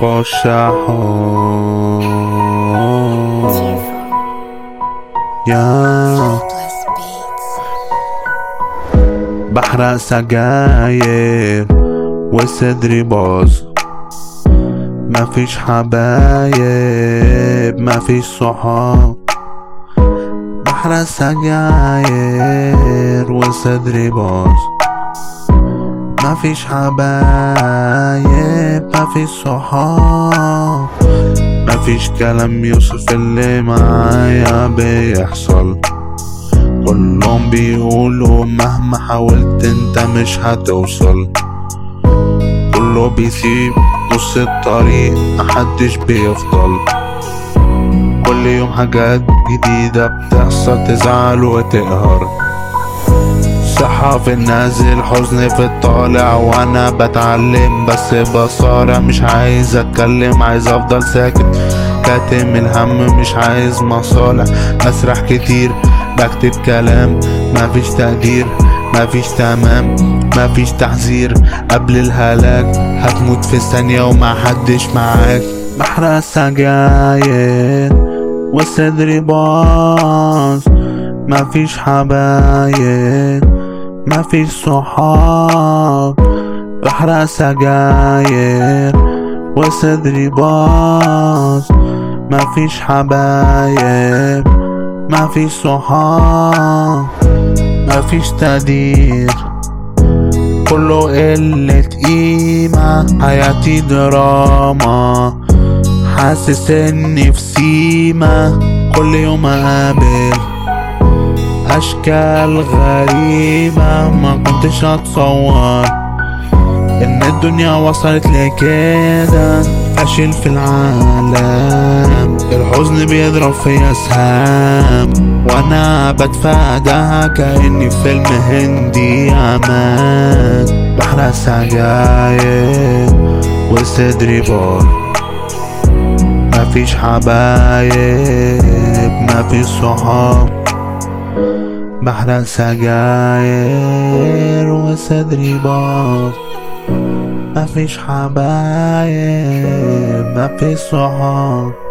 بخش احوم يا بحرق سجاير وصدري باظ مفيش حبايب مفيش صحاب بحرق سجاير وصدري باظ مفيش حبايب مفيش صحاب مفيش كلام يوصف اللي معايا بيحصل كلهم بيقولوا مهما حاولت انت مش هتوصل كله بيسيب نص الطريق محدش بيفضل كل يوم حاجات جديدة بتحصل تزعل وتقهر صحة في النازل حزن في الطالع وانا بتعلم بس بصارع مش عايز اتكلم عايز افضل ساكت كاتم الهم مش عايز مصالح بسرح كتير بكتب كلام مفيش تقدير مفيش تمام مفيش تحذير قبل الهلاك هتموت في ثانية وما حدش معاك بحرق سجاير وصدري باظ مفيش حبايب مفيش صحاب بحرق سجاير وصدري باظ مفيش حبايب مفيش صحاب مفيش تقدير كله قلة قيمة حياتي دراما حاسس اني في سيما كل يوم اقابل اشكال غريبة ما كنتش اتصور ان الدنيا وصلت لكده فاشل في العالم الحزن بيضرب فيا سهام وانا بتفاداها كاني فيلم هندي امان بحرق سجاير وصدري بار مفيش حبايب مفيش صحاب بحرق سجاير وصدري باظ مفيش حبايب مفيش صحاب